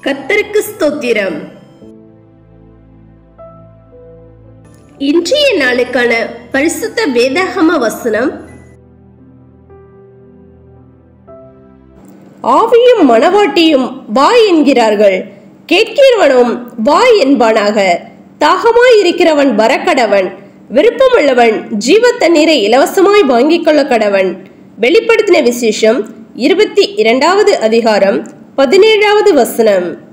கத்தருக்கு ஸ்தோத்திரம் இன்றைய நாளுக்கான பரிசுத்த வேதாகம வசனம் ஆவியும் மணவாட்டியும் வா என்கிறார்கள் கேட்கிறவனும் வா என்பானாக தாகமாயிருக்கிறவன் வரக்கடவன் விருப்பமுள்ளவன் ஜீவ தண்ணீரை இலவசமாய் வாங்கிக் கொள்ள கடவன் வெளிப்படுத்தின விசேஷம் இருபத்தி இரண்டாவது அதிகாரம் பதினேழாவது வசனம்